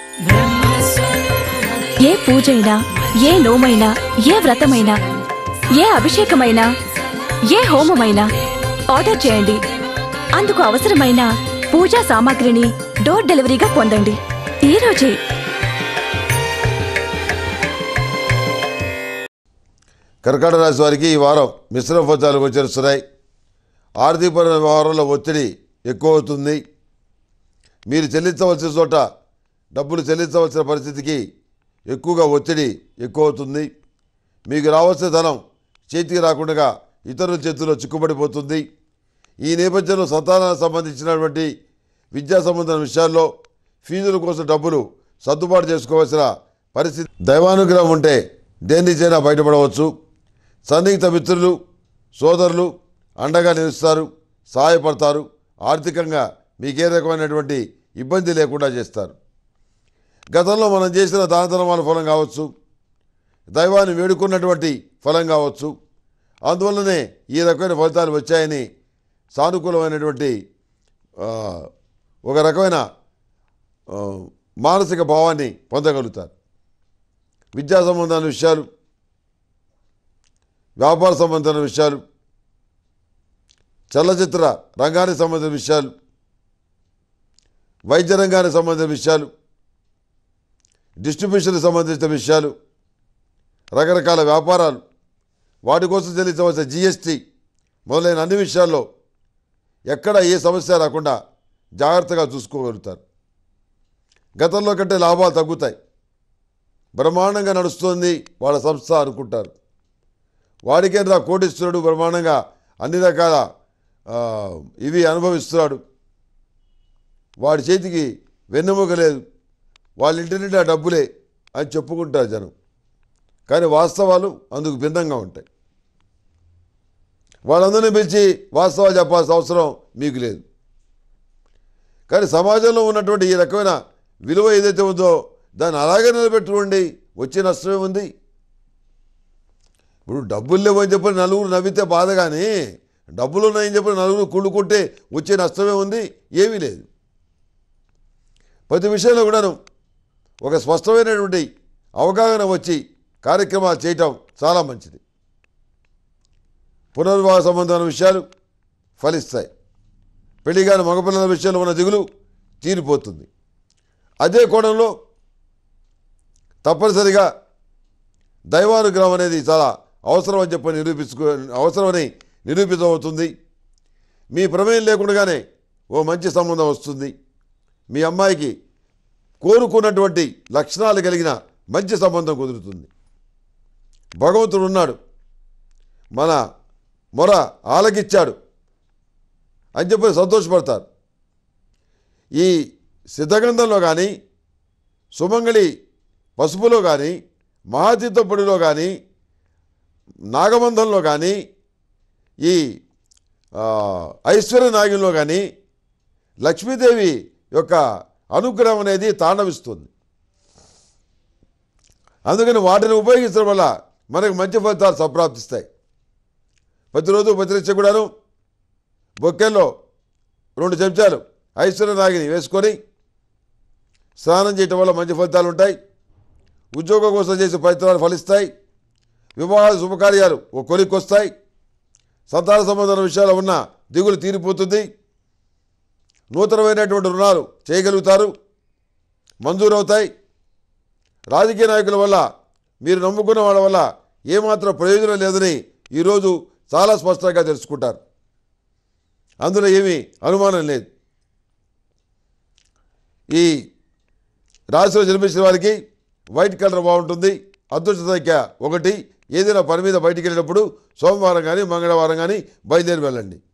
ఏ పూజైనా ఏ నోమైనా ఏ వ్రతమైనా ఏ అభిషేకమైనా ఏ హోమమైనా ఆర్డర్ చేయండి అందుకు అవసరమైన పూజా సామాగ్రిని డోర్ డెలివరీగా పొందండి ఈ రోజే కర్కాటక రాశి వారికి ఈ వారం మిశ్రమ ఫలితాలు గోచరిస్తున్నాయి ఆర్థికపరమైన వ్యవహారంలో ఒత్తిడి ఎక్కువ అవుతుంది మీరు చెల్లించవలసిన చోట డబ్బులు చెల్లించవలసిన పరిస్థితికి ఎక్కువగా ఒత్తిడి ఎక్కువ అవుతుంది మీకు రావాల్సిన ధనం చేతికి రాకుండా ఇతరుల చేతుల్లో చిక్కుబడిపోతుంది ఈ నేపథ్యంలో సంతానానికి సంబంధించినటువంటి విద్యా సంబంధమైన విషయాల్లో ఫీజుల కోసం డబ్బులు సర్దుబాటు చేసుకోవాల్సిన పరిస్థితి దైవానుగ్రహం ఉంటే దేనిచైనా బయటపడవచ్చు సన్నిహిత మిత్రులు సోదరులు అండగా నిలుస్తారు సహాయపడతారు ఆర్థికంగా మీకే రకమైనటువంటి ఇబ్బంది లేకుండా చేస్తారు గతంలో మనం చేసిన దాన ధర్మాల ఫలం కావచ్చు దైవాన్ని వేడుకున్నటువంటి ఫలం కావచ్చు అందువల్లనే ఈ రకమైన ఫలితాలు వచ్చాయని సానుకూలమైనటువంటి ఆ, ఒక రకమైన ఆ, మానసిక భావాన్ని పొందగలుగుతారు విద్యా సంబంధమైన విషయాలు వ్యాపార సంబంధమైన విషయాలు చలచిత్ర రంగానికి సంబంధించిన విషయాలు వైద్య రంగానికి సంబంధించిన విషయాలు డిస్ట్రిబ్యూషన్కి సంబంధించిన విషయాలు రకరకాల వ్యాపారాలు వాటి కోసం చెల్లించవలసిన జిఎస్టీ మొదలైన అన్ని విషయాల్లో ఎక్కడ ఏ సమస్య రాకుండా జాగ్రత్తగా చూసుకోగలుగుతారు గతంలో కంటే లాభాలు తగ్గుతాయి బ్రహ్మాండంగా నడుస్తుంది వాళ్ళ సంస్థ అనుకుంటారు వాడికే రా కోటిస్తున్నాడు బ్రహ్మాండంగా అన్ని రకాల ఆ, ఇవి అనుభవిస్తున్నాడు వాడి చేతికి వెన్నెముక లేదు వాళ్ళ ఇంటి నిండా డబ్బులే అని చెప్పుకుంటారు జనం కానీ వాస్తవాలు అందుకు భిన్నంగా ఉంటాయి వాళ్ళందరినీ పిలిచి వాస్తవాలు చెప్పాల్సిన అవసరం మీకు లేదు కానీ సమాజంలో ఉన్నటువంటి ఈ రకమైన విలువ ఏదైతే ఉందో దాన్ని అలాగే నిలబెట్టుకోండి వచ్చే నష్టమే ఉంది ఇప్పుడు డబ్బులు లేవని చెప్పి నలుగురు నవ్వితే బాధ కానీ డబ్బులు ఉన్నాయని చెప్పి నలుగురు కుళ్ళుకుంటే వచ్చే నష్టమే ఉంది ఏమీ లేదు ప్రతి విషయంలో కూడాను ఒక స్పష్టమైనటువంటి అవగాహన వచ్చి కార్యక్రమాలు చేయటం చాలా మంచిది పునర్వివాహ సంబంధమైన విషయాలు ఫలిస్తాయి పెళ్లి కాని మగపిల్లల విషయంలో ఉన్న దిగులు తీరిపోతుంది అదే కోణంలో తప్పనిసరిగా దైవానుగ్రహం అనేది చాలా అవసరం అని చెప్పి నిరూపించుకో అవసరమని నిరూపితమవుతుంది మీ ప్రమేయం లేకుండానే ఓ మంచి సంబంధం వస్తుంది మీ అమ్మాయికి కోరుకున్నటువంటి లక్షణాలు కలిగిన మంచి సంబంధం కుదురుతుంది భగవంతుడు ఉన్నాడు మన మొర ఆలకిచ్చాడు అని చెప్పి సంతోషపడతారు ఈ సిద్ధగంధంలో కానీ సుమంగళి పసుపులో కానీ మహాతీర్థ పొడిలో కానీ నాగబంధంలో కానీ ఈ ఆ, ఐశ్వర్య నాగంలో కానీ లక్ష్మీదేవి యొక్క అనుగ్రహం అనేది తాండవిస్తుంది అందుకని వాటిని ఉపయోగించడం వల్ల మనకు మంచి ఫలితాలు సంప్రాప్తిస్తాయి ప్రతిరోజు ప్రతినిత్యం కూడాను బొక్కెల్లో రెండు చెంచాలు ఐశ్వర్య నాగిని వేసుకొని స్నానం చేయటం వల్ల మంచి ఫలితాలు ఉంటాయి ఉద్యోగం కోసం చేసే ప్రయత్నాలు ఫలిస్తాయి వివాహ శుభకార్యాలు ఓ కొలిక్కి వస్తాయి సంతాన సంబంధమైన విషయాలు ఉన్న దిగులు తీరిపోతుంది నూతనమైనటువంటి రుణాలు చేయగలుగుతారు మంజూరవుతాయి రాజకీయ నాయకుల వల్ల మీరు నమ్ముకున్న వాళ్ళ వల్ల ఏమాత్రం ప్రయోజనం లేదని ఈరోజు చాలా స్పష్టంగా తెలుసుకుంటారు అందులో ఏమీ అనుమానం లేదు ఈ రాశిలో జన్మించిన వారికి వైట్ కలర్ బాగుంటుంది అదృష్ట సంఖ్య ఒకటి ఏదైనా పని మీద బయటికి వెళ్ళినప్పుడు సోమవారం కానీ మంగళవారం కానీ బయలుదేరి వెళ్ళండి